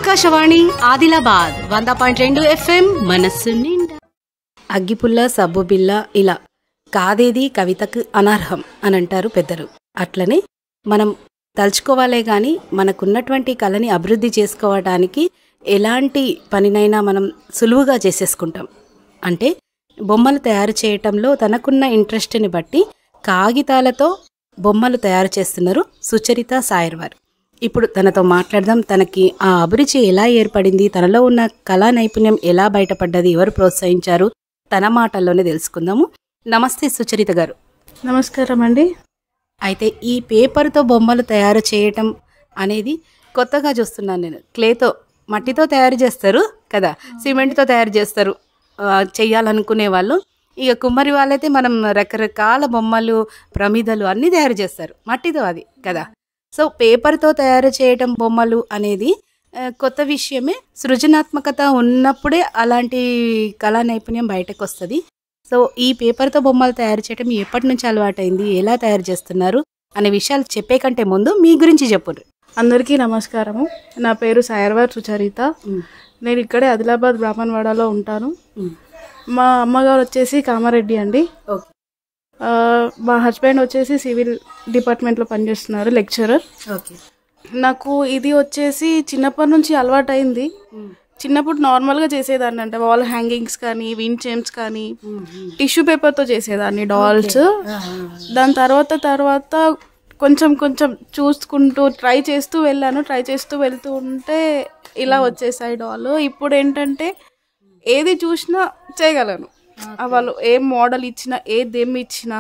ఆకాశవాణి ఆదిలాబాద్ వంద పాయింట్ రెండు ఎఫ్ఎం మనస్సు నిండా అగ్గిపుల్ల సబ్బు బిల్ల ఇలా కాదేది కవితకు అనర్హం అని అంటారు పెద్దలు అట్లనే మనం తలుచుకోవాలే గాని మనకున్నటువంటి కళని అభివృద్ధి చేసుకోవడానికి ఎలాంటి పనినైనా మనం సులువుగా చేసేసుకుంటాం అంటే బొమ్మలు తయారు చేయటంలో తనకున్న ఇంట్రెస్ట్ని బట్టి కాగితాలతో బొమ్మలు తయారు చేస్తున్నారు సుచరిత సాయర్వార్ ఇప్పుడు తనతో మాట్లాడదాం తనకి ఆ అభిరుచి ఎలా ఏర్పడింది తనలో ఉన్న కళా నైపుణ్యం ఎలా బయటపడ్డది ఎవరు ప్రోత్సహించారు తన మాటల్లోనే తెలుసుకుందాము నమస్తే సుచరిత గారు నమస్కారం అండి అయితే ఈ పేపర్తో బొమ్మలు తయారు చేయటం అనేది కొత్తగా చూస్తున్నాను నేను క్లేతో మట్టితో తయారు చేస్తారు కదా సిమెంట్తో తయారు చేస్తారు ఆ, చెయ్యాలనుకునే వాళ్ళు ఇక కుమ్మరి వాళ్ళైతే మనం రకరకాల బొమ్మలు ప్రమిదలు అన్నీ తయారు చేస్తారు మట్టితో అది కదా సో పేపర్తో తయారు చేయటం బొమ్మలు అనేది ఆ, కొత్త విషయమే సృజనాత్మకత ఉన్నప్పుడే అలాంటి కళా నైపుణ్యం బయటకు వస్తుంది సో ఈ పేపర్తో బొమ్మలు తయారు చేయటం ఎప్పటి నుంచి అలవాటైంది ఎలా తయారు చేస్తున్నారు అనే విషయాలు చెప్పే కంటే ముందు మీ గురించి చెప్పు అందరికీ నమస్కారము నా పేరు సాయర్వార్ సుచరిత నేను ఇక్కడే ఆదిలాబాద్ బ్రాహ్మణవాడలో ఉంటాను మా అమ్మగారు వచ్చేసి కామారెడ్డి అండి ఓకే ఆ, మా హస్బెండ్ వచ్చేసి సివిల్ డిపార్ట్మెంట్లో పనిచేస్తున్నారు లెక్చరర్ ఓకే నాకు ఇది వచ్చేసి చిన్నప్పటి నుంచి అలవాటైంది చిన్నప్పుడు నార్మల్గా చేసేదాన్ని అంటే వాల్ హ్యాంగింగ్స్ కానీ విన్ చైమ్స్ కానీ టిష్యూ పేపర్తో చేసేదాన్ని డాల్స్ దాని తర్వాత తర్వాత కొంచెం కొంచెం చూసుకుంటూ ట్రై చేస్తూ వెళ్ళాను ట్రై చేస్తూ వెళ్తూ ఉంటే ఇలా వచ్చేసాయి డాల్ ఇప్పుడు ఏంటంటే ఏది చూసినా చేయగలను ఆ వాళ్ళు ఏ మోడల్ ఇచ్చినా ఏ దెమ్ ఇచ్చినా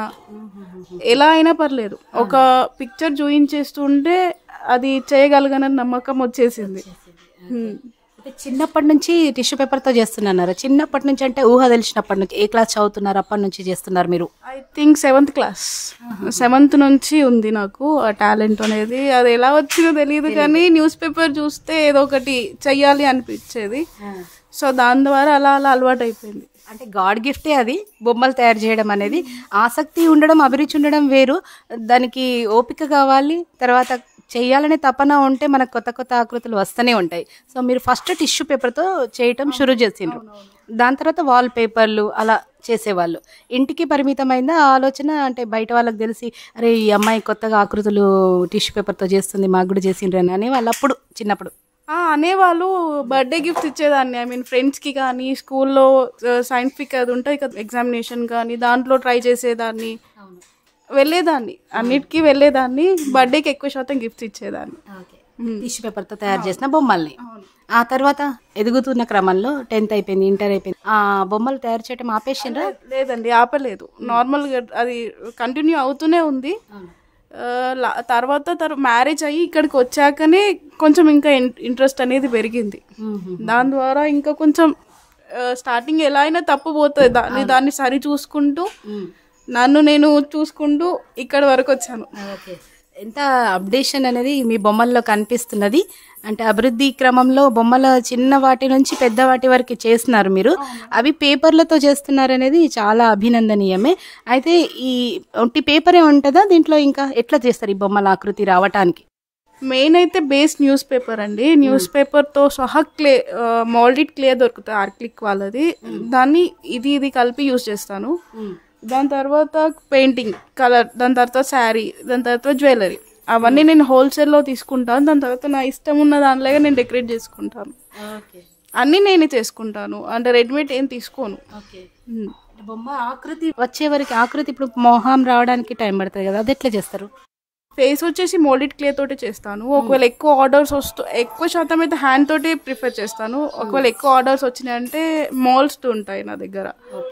ఎలా అయినా పర్లేదు ఒక పిక్చర్ చూయించేస్తుంటే అది చేయగలగనని నమ్మకం వచ్చేసింది హ్మ్. అంటే చిన్నప్పటి నుంచి టిష్యూ పేపర్తో చేస్తున్నారు చిన్నప్పటి నుంచి అంటే ఊహ తెలిసినప్పటి నుంచి ఏ క్లాస్ చదువుతున్నారు అప్పటి నుంచి చేస్తున్నారు మీరు I think seventh class seventh నుంచి ఉంది నాకు ఆ టాలెంట్ అనేది అది ఎలా వచ్చిందో తెలియదు కానీ న్యూస్ పేపర్ చూస్తే ఏదో ఒకటి చెయ్యాలి అనిపించేది సో దాని ద్వారా అలా అలా అలవాటు అయిపోయింది అంటే గాడ్ గిఫ్టే అది బొమ్మలు తయారు చేయడం అనేది ఆసక్తి ఉండడం అభిరుచి ఉండడం వేరు దానికి ఓపిక కావాలి తర్వాత చేయాలనే తపన ఉంటే మనకు కొత్త కొత్త ఆకృతులు వస్తూనే ఉంటాయి సో మీరు ఫస్ట్ టిష్యూ పేపర్తో చేయటం షురూ చేసిండ్రు దాని తర్వాత వాల్ పేపర్లు అలా చేసేవాళ్ళు ఇంటికి పరిమితమైందా ఆ ఆలోచన అంటే బయట వాళ్ళకి తెలిసి అరే ఈ అమ్మాయి కొత్తగా ఆకృతులు టిష్యూ పేపర్తో చేస్తుంది మాకు కూడా చేసిండ్రు అని అని వాళ్ళు అప్పుడు చిన్నప్పుడు ఆ, అనేవాళ్ళు బర్త్డే గిఫ్ట్స్ ఇచ్చేదాన్ని ఐ మీన్ ఫ్రెండ్స్కి కానీ స్కూల్లో సైంటిఫిక్ అది ఉంటాయి కదా ఎగ్జామినేషన్ కానీ దాంట్లో ట్రై చేసేదాన్ని వెళ్ళేదాన్ని అన్నిటికీ వెళ్ళేదాన్ని బర్త్డేకి ఎక్కువ శాతం గిఫ్ట్స్ ఇచ్చేదాన్ని టిష్యూ పేపర్తో తయారు చేసిన బొమ్మల్ని ఆ తర్వాత ఎదుగుతున్న క్రమంలో టెన్త్ అయిపోయింది ఇంటర్ అయిపోయింది ఆ బొమ్మలు తయారు చేయడం ఆపేసిండ్రా లేదండి ఆపలేదు నార్మల్గా అది కంటిన్యూ అవుతూనే ఉంది ఆ, లా- తర్వాత తర్వా మ్యారేజ్ అయ్యి ఇక్కడికి వచ్చాకనే కొంచెం ఇంకా ఇంట్రెస్ట్ అనేది పెరిగింది దాని ద్వారా ఇంకా కొంచెం స్టార్టింగ్ ఎలా అయినా తప్పు పోతుంది దాన్ని దాన్ని సరి చూసుకుంటూ నన్ను నేను చూసుకుంటూ ఇక్కడ వరకు వచ్చాను ఓకే ఎంత అప్డేషన్ అనేది మీ బొమ్మల్లో కనిపిస్తున్నది అంటే అభివృద్ధి క్రమంలో బొమ్మల చిన్న వాటి నుంచి పెద్ద వాటి వరకు చేస్తున్నారు మీరు అవి పేపర్లతో చేస్తున్నారు అనేది చాలా అభినందనీయమే అయితే ఈ ఒట్టి పేపరే ఉంటుందా దీంట్లో ఇంకా ఎట్లా చేస్తారు ఈ బొమ్మల ఆకృతి రావటానికి మెయిన్ అయితే బేస్ న్యూస్ పేపర్ అండి న్యూస్ పేపర్తో సహా క్లే మోల్డెడ్ క్లే దొరుకుతుంది ఆర్క్లిక్ వాళ్ళది దాన్ని ఇది ఇది కలిపి యూస్ చేస్తాను దాని తర్వాత పెయింటింగ్ కలర్ దాని తర్వాత శారీ దాని తర్వాత జ్యువెలరీ అవన్నీ నేను హోల్సేల్లో తీసుకుంటాను దాని తర్వాత నా ఇష్టం ఉన్న దానిలాగా నేను డెకరేట్ చేసుకుంటాను ఓకే అన్నీ నేనే చేసుకుంటాను అంటే రెడీమేడ్ ఏం తీసుకోను ఓకే ఉమ్. బొమ్మ ఆకృతి వచ్చే వరకు ఆకృతి ఇప్పుడు మొహం రావడానికి టైం పడుతుంది కదా అది ఎట్లా చేస్తారు ఫేస్ వచ్చేసి మోల్డెడ్ క్లే తోటి చేస్తాను ఒకవేళ ఎక్కువ ఆర్డర్స్ వస్తూ ఎక్కువ శాతం అయితే హ్యాండ్ తోటి ప్రిఫర్ చేస్తాను ఒకవేళ ఎక్కువ ఆర్డర్స్ వచ్చినాయంటే మోల్స్ ఉంటాయి నా దగ్గర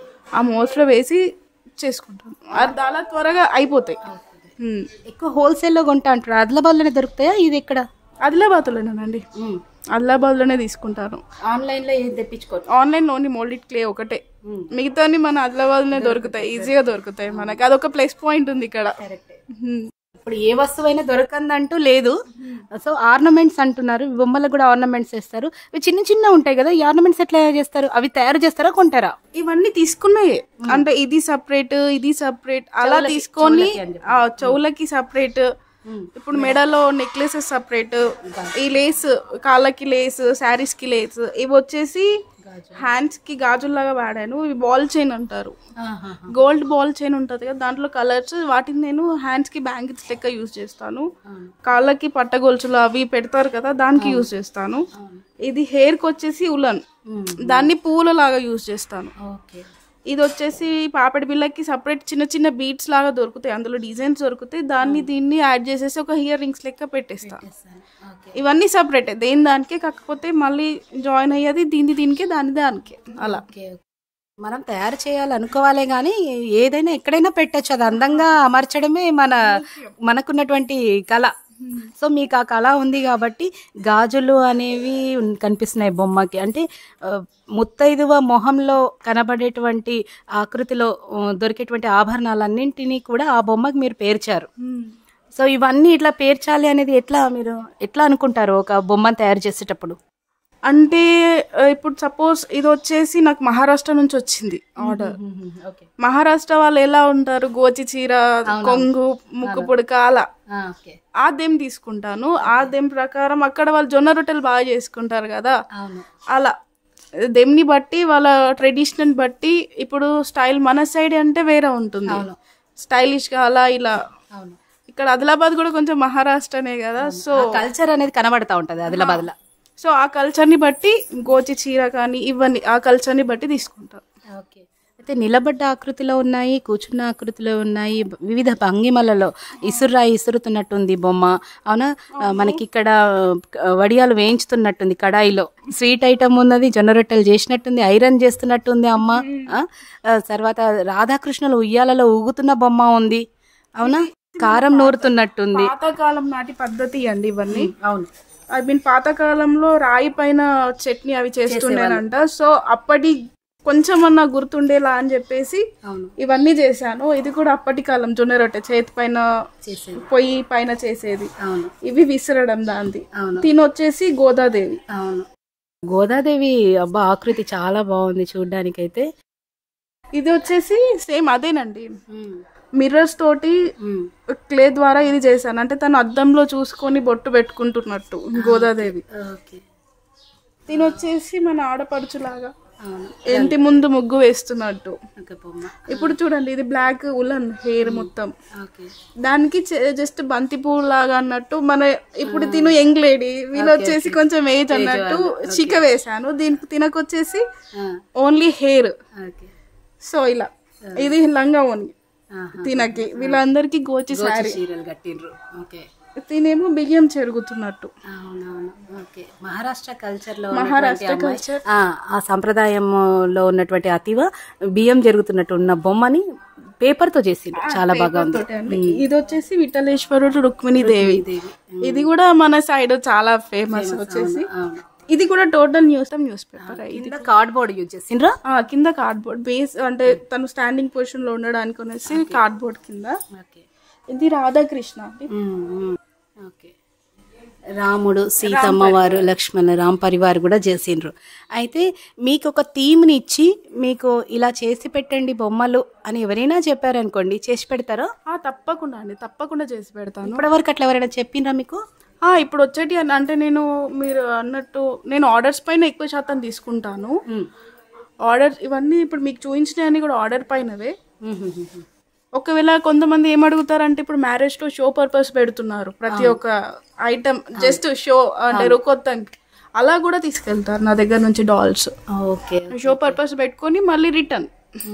ఆ మోల్స్ లో వేసి చేసుకుంటాను అది చాలా త్వరగా అయిపోతాయి ఉమ్. ఎక్కువ హోల్సేల్లో కొంటా అంటారు ఆదిలాబాద్లోనే దొరుకుతాయా ఇది ఎక్కడ ఆదిలాబాద్లోనేనండి ఆదిలాబాద్లోనే తీసుకుంటాను ఆన్లైన్లో ఇది తెప్పించుకోవచ్చు ఆన్లైన్ ఓన్లీ మోల్డెడ్ క్లే ఒకటే మిగతాన్ని మన ఆదిలాబాద్లోనే దొరుకుతాయి ఈజీగా దొరుకుతాయి మనకి అదొక ప్లస్ పాయింట్ ఉంది ఇక్కడ ఉమ్. ఇప్పుడు ఏ వస్తువైనా దొరకందంటూ లేదు సో ఆర్నమెంట్స్ అంటున్నారు బొమ్మలకు కూడా ఆర్నమెంట్స్ వేస్తారు ఇవి చిన్న చిన్న ఉంటాయి కదా ఈ ఆర్నమెంట్స్ ఎట్లా చేస్తారు అవి తయారు చేస్తారా కొంటారా ఇవన్నీ తీసుకున్నాయి అంటే ఇది సపరేట్ ఇది సపరేట్ అలా తీసుకొని ఆ, చెవులకి సపరేట్ ఇప్పుడు మెడలో నెక్లెసెస్ సపరేట్ ఈ లేస్ కాళ్ళకి లేస్ శారీస్ కి లేస్ ఇవి వచ్చేసి హ్యాండ్స్ కి గాజుల్లాగా వాడాను ఇవి బాల్ చైన్ అంటారు గోల్డ్ బాల్ చైన్ ఉంటుంది కదా దాంట్లో కలర్స్ వాటిని నేను హ్యాండ్స్ కి బ్యాంగిల్స్ లెక్క యూజ్ చేస్తాను కాళ్ళకి పట్టగొలుసులు అవి పెడతారు కదా దానికి యూజ్ చేస్తాను ఇది హెయిర్ కి వచ్చేసి ఉలన్ దాన్ని పువ్వుల లాగా యూజ్ చేస్తాను ఓకే ఇది వచ్చేసి పాపడి బిళ్ళకి సపరేట్ చిన్న చిన్న బీట్స్ లాగా దొరుకుతాయి అందులో డిజైన్స్ దొరుకుతాయి దాన్ని దీన్ని యాడ్ చేసేసి ఒక ఇయర్ రింగ్స్ లెక్క పెట్టేస్తా ఓకే ఇవన్నీ సపరేట్ దేని దానికే కాకపోతే మళ్ళీ జాయిన్ అయ్యేది దీని దీనికే దాని దానికే అలా ఓకే మనం తయారు చేయాలనుకోవాలే కానీ ఏదైనా ఎక్కడైనా పెట్టచ్చు అది అందంగా అమర్చడమే మన మనకున్నటువంటి కళ సో మీకు ఆ కళ ఉంది కాబట్టి గాజులు అనేవి ఉన్- కనిపిస్తున్నాయి బొమ్మకి అంటే ఆ, ముత్తైదువ మొహంలో కనబడేటువంటి ఆకృతిలో ఆ, దొరికేటువంటి ఆభరణాలన్నింటినీ కూడా ఆ బొమ్మకి మీరు పేర్చారు సో ఇవన్నీ ఇట్లా పేర్చాలి అనేది ఎట్లా మీరు ఎట్లా అనుకుంటారు ఒక బొమ్మను తయారు చేసేటప్పుడు అంటే ఆ, ఇప్పుడు సపోజ్ ఇది వచ్చేసి నాకు మహారాష్ట్ర నుంచి వచ్చింది ఆర్డర్ ఓకే మహారాష్ట్ర వాళ్ళు ఎలా ఉంటారు గోచి చీర కొంగు ముక్కు పుడక అలా ఓకే ఆ దెమ్ తీసుకుంటాను ఆ దెమ్ ప్రకారం అక్కడ వాళ్ళు జొన్న రొట్టెలు బాగా చేసుకుంటారు కదా అవును అలా దెమ్ని బట్టి వాళ్ళ ట్రెడిషనల్ బట్టి ఇప్పుడు స్టైల్ మన సైడ్ అంటే వేరే ఉంటుంది స్టైలిష్ గా అలా ఇలా అవును ఇక్కడ ఆదిలాబాద్ కూడా కొంచెం మహారాష్ట్రనే కదా సో కల్చర్ అనేది కనబడతా ఉంటది ఆదిలాబాద్ లో సో ఆ కల్చర్ ని బట్టి గోచి చీర కానీ ఇవన్నీ ఆ కల్చర్ ని బట్టి తీసుకుంటాం ఓకే అయితే నిలబడ్డ ఆకృతిలో ఉన్నాయి కూర్చున్న ఆకృతిలో ఉన్నాయి బ- వివిధ భంగిమలలో ఇసుర్రాయి ఇసురుతున్నట్టుంది బొమ్మ అవునా ఆ, మనకి ఇక్కడ ఆ, వడియాలు వేయించుతున్నట్టుంది కడాయిలో స్వీట్ ఐటమ్ ఉన్నది జొన్న రొట్టెలు చేసినట్టుంది ఐరన్ చేస్తున్నట్టుంది అమ్మ ఆ, ఆ, తర్వాత రాధాకృష్ణులు ఉయ్యాలలో ఊగుతున్న బొమ్మ ఉంది అవునా కారం నూరుతున్నట్టుంది పాతకాలం నాటి పద్ధతి అండి ఇవన్నీ అవును ఐ మీన్ పాతకాలంలో రాయి పైన చట్నీ అవి చేస్తుండేనంట సో అప్పటి కొంచెం అన్నా గుర్తుండేలా అని చెప్పేసి అవును ఇవన్నీ చేశాను ఇది కూడా అప్పటి కాలం జొన్న రొట్టె చేతి పైన చేసేది పొయ్యి పైన చేసేది అవును ఇవి విసరడం దాంది అవును తినొచ్చేసి గోదాదేవి అవును గోదాదేవి అబ్బా ఆకృతి చాలా బాగుంది చూడ్డానికైతే ఇది వచ్చేసి సేమ్ అదేనండి మిర్రర్స్ తోటి క్లే ద్వారా ఇది చేశాను అంటే తను అద్దంలో చూసుకొని బొట్టు పెట్టుకుంటున్నట్టు గోదాదేవి ఓకే దీని వచ్చేసి మన ఆడపడుచులాగా అవును ఇంటి ముందు ముగ్గు వేస్తున్నట్టు ఒక బొమ్మ ఇప్పుడు చూడండి ఇది బ్లాక్ ఉలన్ హెయిర్ మొత్తం ఓకే దానికి జస్ట్ బంతి పువ్వు లాగా అన్నట్టు మన ఇప్పుడు తిను యంగ్ లేడీ వీళ్ళు వచ్చేసి కొంచెం ఏజ్ అన్నట్టు చిక వేశాను దీనికి తినకొచ్చేసి ఓన్లీ హెయిర్ ఓకే సో ఇలా ఇది లంగా ఓని తినకి వీళ్ళందరికీ గోచి శారీ చీరలు కట్టిండ్రు ఓకే తినేమో బియ్యం చెరుగుతున్నట్టు అవునవును ఓకే మహారాష్ట్ర కల్చర్ లో మహారాష్ట్ర ఉన్నటువంటి అమ్మాయి- ఆ, ఆ సంప్రదాయంలో ఉన్నటువంటి అతివ బియ్యం జరుగుతున్నట్టు ఉన్న బొమ్మని పేపర్ తో చేసిండ్రు చాలా బాగా ఉంది తోటి అండి. ఇది వచ్చేసి విఠలేశ్వరుడు రుక్మిణి దేవి ఇది కూడా మన సైడ్ చాలా ఫేమస్ వచ్చేసి అవును ఇది కూడా టోటల్ న్యూస్ న్యూస్ పేపర్ ఇది కింద కార్డ్బోర్డ్ యూజ్ చేసిండ్రా ఆ, కింద కార్డ్బోర్డ్ బేస్ అంటే తను స్టాండింగ్ పొజిషన్ లో ఉండడానికి అనేసి కార్డ్బోర్డ్ కింద ఓకే ఇది రాధాకృష్ణ అండి ఓకే రాముడు సీతమ్మ వారు లక్ష్మణ రామ్ పరివార్ కూడా చేసిండ్రు అయితే మీకు ఒక థీమ్ని ఇచ్చి మీకు ఇలా చేసి పెట్టండి బొమ్మలు అని ఎవరైనా చెప్పారనుకోండి చేసి పెడతారా ఆ, తప్పకుండా అండి తప్పకుండా చేసి పెడతాను ఇప్పటివరకు అట్లా ఎవరైనా చెప్పిండ్రా మీకు ఆ, ఇప్పుడు వచ్చేటి అన్- అంటే నేను మీరు అన్నట్టు నేను ఆర్డర్స్ పైన ఎక్కువ శాతం తీసుకుంటాను ఆర్డర్ ఇవన్నీ ఇప్పుడు మీకు చూపించినవన్నీ కూడా ఆర్డర్ పైనవే ఒకవేళ కొంతమంది ఏం అడుగుతారంటే ఇప్పుడు మ్యారేజ్ తో షో పర్పస్ పెడుతున్నారు ప్రతి ఒక్క ఐటమ్ జస్ట్ షో అంటే కొత్త అలా కూడా తీసుకెళ్తారు నా దగ్గర నుంచి డాల్స్ ఓకే షో పర్పస్ పెట్టుకొని మళ్ళీ రిటర్న్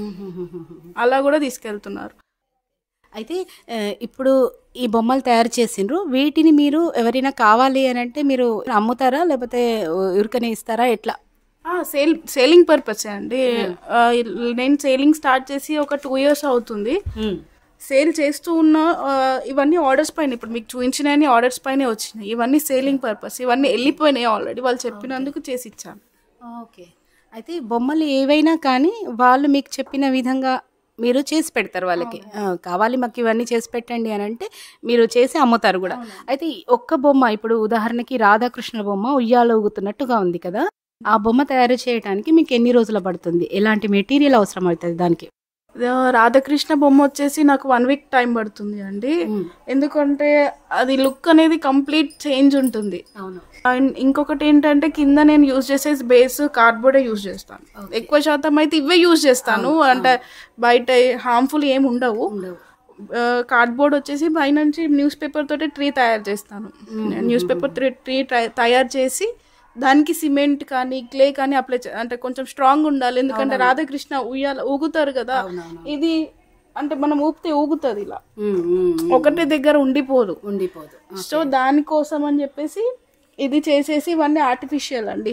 అలా కూడా తీసుకెళ్తున్నారు అయితే ఆ, ఇప్పుడు ఈ బొమ్మలు తయారు చేసిండ్రు వీటిని మీరు ఎవరైనా కావాలి అని అంటే మీరు అమ్ముతారా లేకపోతే ఉరికనే ఇస్తారా ఎట్లా సేల్ సేలింగ్ పర్పస్ అండి ఆ, నేను సేలింగ్ స్టార్ట్ చేసి ఒక టూ ఇయర్స్ అవుతుంది సేల్ చేస్తూ ఉన్న ఆ, ఇవన్నీ ఆర్డర్స్ పైన ఇప్పుడు మీకు చూపించినవన్నీ ఆర్డర్స్ పైనే వచ్చినాయి ఇవన్నీ సేలింగ్ పర్పస్ ఇవన్నీ వెళ్ళిపోయినాయి ఆల్రెడీ వాళ్ళు చెప్పినందుకు చేసి ఇచ్చాను ఓకే అయితే బొమ్మలు ఏవైనా కానీ వాళ్ళు మీకు చెప్పిన విధంగా మీరు చేసి పెడతారు వాళ్ళకి ఆ, కావాలి మాకు ఇవన్నీ చేసి పెట్టండి అని అంటే మీరు చేసి అమ్ముతారు కూడా అయితే ఈ ఒక్క బొమ్మ ఇప్పుడు ఉదాహరణకి రాధాకృష్ణ బొమ్మ ఉయ్యాల ఊగుతున్నట్టుగా ఉంది కదా ఆ బొమ్మ తయారు చేయడానికి మీకు ఎన్ని రోజులు పడుతుంది ఎలాంటి మెటీరియల్ అవసరం అవుతుంది దానికి ఆ, రాధాకృష్ణ బొమ్మ వచ్చేసి నాకు వన్ వీక్ టైం పడుతుంది అండి ఎందుకంటే అది లుక్ అనేది కంప్లీట్ చేంజ్ ఉంటుంది అవును అండ్ ఇంకొకటి ఏంటంటే కింద నేను యూజ్ చేసే బేస్ కార్డ్బోర్డే యూజ్ చేస్తాను ఎక్కువ శాతం అయితే ఇవే యూజ్ చేస్తాను అంటే బయట హార్మ్ఫుల్ ఏమి ఉండవు కార్డ్బోర్డ్ వచ్చేసి పైనుంచి న్యూస్ పేపర్ తోటి ట్రీ తయారు చేస్తాను న్యూస్ పేపర్ ట్రీ ట్రీ తయారు చేసి దానికి సిమెంట్ కానీ క్లే కానీ అప్లై అంటే కొంచెం స్ట్రాంగ్ ఉండాలి ఎందుకంటే రాధాకృష్ణ ఉయ్యాల ఊగుతారు కదా ఇది అంటే మనం ఊపితే ఊగుతుంది ఇలా ఉమ్, ఉమ్, ఒకటే దగ్గర ఉండిపోదు ఉండిపోదు సో దానికోసం అని చెప్పేసి ఇది చేసేసి ఇవన్నీ ఆర్టిఫిషియల్ అండి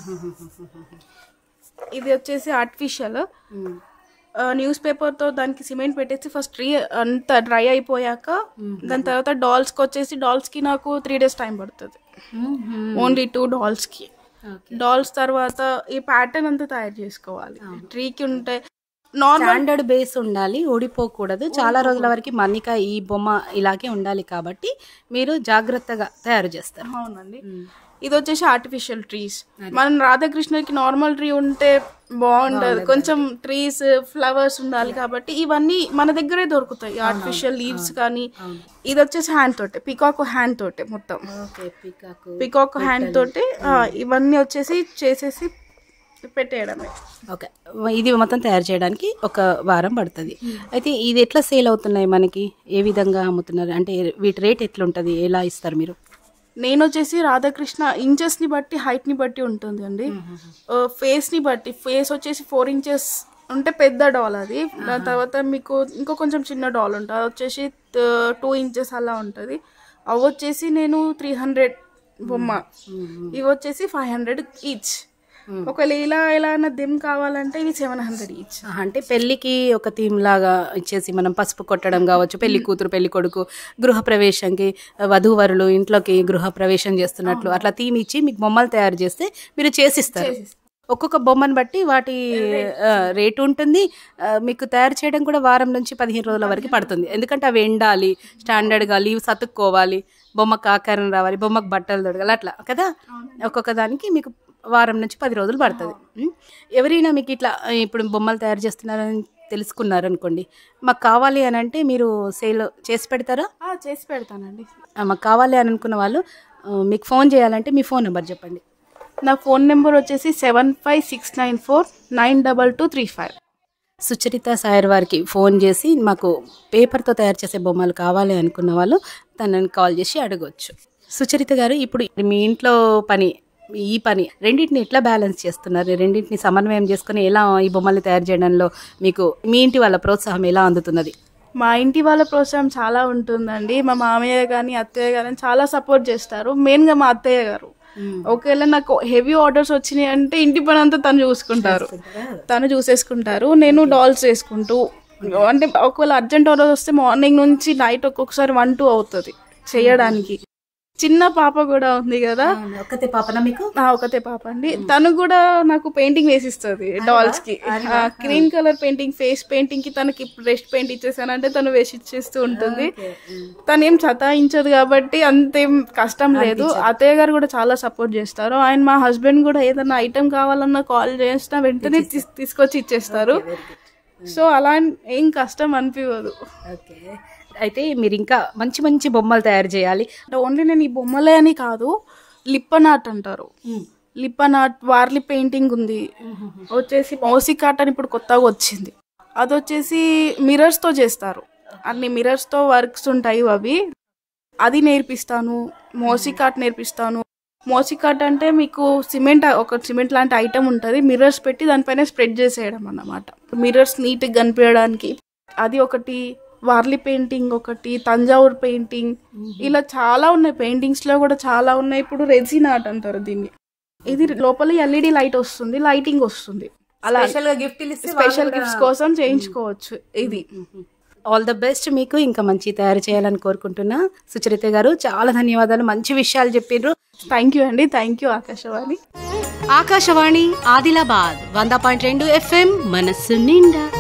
ఇది వచ్చేసి ఆర్టిఫిషియల్ ఉమ్, న్యూస్ పేపర్ తో దానికి సిమెంట్ పెట్టేసి ఫస్ట్ ట్రీ అంతా డ్రై అయిపోయాక దాని తర్వాత డాల్స్ కి వచ్చేసి డాల్స్ కి నాకు త్రీ డేస్ టైం పడుతుంది um, um. Only two dolls కి ఓకే. డాల్స్ తర్వాత ఈ ప్యాటర్న్ అంతా తయారు చేసుకోవాలి ట్రీకి ఉంటే నార్మల్ స్టాండర్డ్ బేస్ ఉండాలి ఊడిపోకూడదు చాలా రోజుల వరకు మన్నిక ఈ బొమ్మ ఇలాగే ఉండాలి కాబట్టి మీరు జాగ్రత్తగా తయారు చేస్తారు అవునండి ఇది వచ్చేసి ఆర్టిఫిషియల్ ట్రీస్ మనం రాధాకృష్ణకి నార్మల్ ట్రీ ఉంటే బాగుండదు కొంచెం ట్రీస్ ఫ్లవర్స్ ఉండాలి కాబట్టి ఇవన్నీ మన దగ్గరే దొరుకుతాయి ఆర్టిఫిషియల్ లీవ్స్ కానీ ఇది వచ్చేసి హ్యాండ్ తోటే పికాక్ హ్యాండ్ తోటే మొత్తం ఓకే పికాకు పికాక్ హ్యాండ్ తోటి ఆ, ఇవన్నీ వచ్చేసి చేసేసి పెట్టేయడమే ఓకే ఇది మొత్తం తయారు చేయడానికి ఒక వారం పడుతుంది అయితే ఇది ఎట్లా సేల్ అవుతున్నాయి మనకి ఏ విధంగా అమ్ముతున్నారు అంటే వీటి రేట్ ఎట్లుంటుంది ఎలా ఇస్తారు మీరు నేను వచ్చేసి రాధాకృష్ణ ఇంచెస్ ని బట్టి హైట్ ని బట్టి ఉంటుంది అండి ఫేస్ ని బట్టి ఫేస్ వచ్చేసి ఫోర్ ఇంచెస్ ఉంటే పెద్ద డాల్ అది దాని తర్వాత మీకు ఇంకో కొంచెం చిన్న డాల్ ఉంటుంది అది వచ్చేసి టూ ఇంచెస్ అలా ఉంటుంది అవి వచ్చేసి నేను త్రీ హండ్రెడ్ బొమ్మ ఇవి వచ్చేసి ఫైవ్ హండ్రెడ్ ఈచ్ ఒకవేళ ఇలా ఎలా అన్న దిమ్ కావాలంటే ఇవి సెవెన్ హండ్రెడ్ ఈచ్ ఆహా, అంటే పెళ్లికి ఒక థీమ్ లాగా ఇచ్చేసి మనం పసుపు కొట్టడం కావచ్చు పెళ్లి కూతురు పెళ్లి కొడుకు గృహ ప్రవేశంకి వధూవరులు ఇంట్లోకి గృహ ప్రవేశం చేస్తున్నట్లు అట్లా థీమ్ ఇచ్చి మీకు బొమ్మలు తయారు చేస్తే మీరు చేసిస్తారు ఒక్కొక్క బొమ్మను బట్టి వాటి ఆ, రేటు ఉంటుంది ఆ, మీకు తయారు చేయడం కూడా వారం నుంచి పదిహేను రోజుల వరకు పడుతుంది ఎందుకంటే అవి ఎండాలి స్టాండర్డ్గా లీవ్స్ అతుక్కోవాలి బొమ్మకు ఆకారం రావాలి బొమ్మకు బట్టలు దొరకాలి అట్లా కదా ఒక్కొక్క దానికి మీకు వారం నుంచి పది రోజులు పడుతుంది ఉం? ఎవరైనా మీకు ఇట్లా ఆ, ఇప్పుడు బొమ్మలు తయారు చేస్తున్నారని తెలుసుకున్నారు అనుకోండి మాకు కావాలి అని అంటే మీరు సేల్ చేసి పెడతారా ఆ, చేసి పెడతానండి ఆ, మాకు కావాలి అని అనుకున్న వాళ్ళు ఆ, మీకు ఫోన్ చేయాలంటే మీ ఫోన్ నెంబర్ చెప్పండి నా ఫోన్ నెంబర్ వచ్చేసి seven five six nine four nine double two three five Sucharita Sayar వారికి ఫోన్ చేసి మాకు పేపర్తో తయారు చేసే బొమ్మలు కావాలి అనుకున్న వాళ్ళు తనని కాల్ చేసి అడగవచ్చు సుచరిత గారు ఇప్పుడు మీ ఇంట్లో పని ఈ పని రెండింటిని ఎట్లా బ్యాలెన్స్ చేస్తున్నారు రెండింటిని సమన్వయం చేసుకుని ఎలా ఈ బొమ్మల్ని తయారు చేయడంలో మీకు మీ ఇంటి వాళ్ళ ప్రోత్సాహం ఎలా అందుతున్నది మా ఇంటి వాళ్ళ ప్రోత్సాహం చాలా ఉంటుందండి మా మామయ్య కానీ అత్తయ్య కానీ చాలా సపోర్ట్ చేస్తారు మెయిన్గా మా అత్తయ్య గారు ఒకవేళ నాకు హెవీ ఆర్డర్స్ వచ్చినాయి అంటే ఇంటి పని అంతా తను చూసుకుంటారు తను చూసేసుకుంటారు నేను డాల్స్ వేసుకుంటూ అంటే ఒకవేళ అర్జెంట్ ఆర్డర్ వస్తే మార్నింగ్ నుంచి నైట్ ఒక్కొక్కసారి వన్ టూ అవుతుంది చేయడానికి చిన్న పాప కూడా ఉంది కదా ఒక్కతే పాపన మీకు ఆ, ఒకతే పాప అండి తను కూడా నాకు పెయింటింగ్ వేసిస్తుంది డాల్స్ కి green colour painting face painting కి తనకి బ్రష్ పెయింట్ ఇచ్చేసానంటే తను వేసి ఇచ్చేస్తూ ఉంటుంది తను ఏం సతాయించదు కాబట్టి అంతేం కష్టం లేదు అత్తయ్య గారు కూడా చాలా సపోర్ట్ చేస్తారు ఆయన మా హస్బెండ్ కూడా ఏదైనా ఐటెం కావాలన్నా కాల్ చేసినా వెంటనే తీస్- తీసుకొచ్చి ఇచ్చేస్తారు సో అలా ఏం కష్టం అనిపించదు ఓకే అయితే మీరు ఇంకా మంచి మంచి బొమ్మలు తయారు చేయాలి అంటే ఓన్లీ నేను ఈ బొమ్మలే అని కాదు లిప్పన్ ఆర్ట్ అంటారు లిప్పన్ ఆర్ట్ వార్లీ పెయింటింగ్ ఉంది వచ్చేసి మౌసిక్ ఆర్ట్ అని ఇప్పుడు కొత్తగా వచ్చింది అది వచ్చేసి మిరర్స్ తో చేస్తారు అన్ని మిరర్స్ తో వర్క్స్ ఉంటాయి అవి అది నేర్పిస్తాను మోసిక్ ఆర్ట్ నేర్పిస్తాను మోసిక్ ఆర్ట్ అంటే మీకు సిమెంట్ ఒక సిమెంట్ లాంటి ఐటమ్ ఉంటుంది మిర్రర్స్ పెట్టి దానిపైన స్ప్రెడ్ చేసేయడం అన్నమాట మిర్రర్స్ నీట్గా కనిపించడానికి అది ఒకటి వార్లీ పెయింటింగ్ ఒకటి తంజావూర్ పెయింటింగ్ ఇలా చాలా ఉన్నాయి పెయింటింగ్స్ లో కూడా చాలా ఉన్నాయి ఇప్పుడు రెజిన్ ఆర్ట్ అంటారు దీన్ని ఇది లోపల ఎల్ఈడి లైట్ వస్తుంది లైటింగ్ వస్తుంది అలా స్పెషల్ గా గిఫ్ట్ స్పెషల్ గిఫ్ట్స్ కోసం చేయించుకోవచ్చు ఇది ఆల్ ద బెస్ట్ మీకు ఇంకా మంచి తయారు చేయాలని కోరుకుంటున్నా సుచరిత గారు చాలా ధన్యవాదాలు మంచి విషయాలు చెప్పిండ్రు థ్యాంక్ యూ అండి థ్యాంక్ యూ ఆకాశవాణి ఆకాశవాణి ఆదిలాబాద్ వంద పాయింట్ రెండు ఎఫ్ఎం మనస్సు నిండా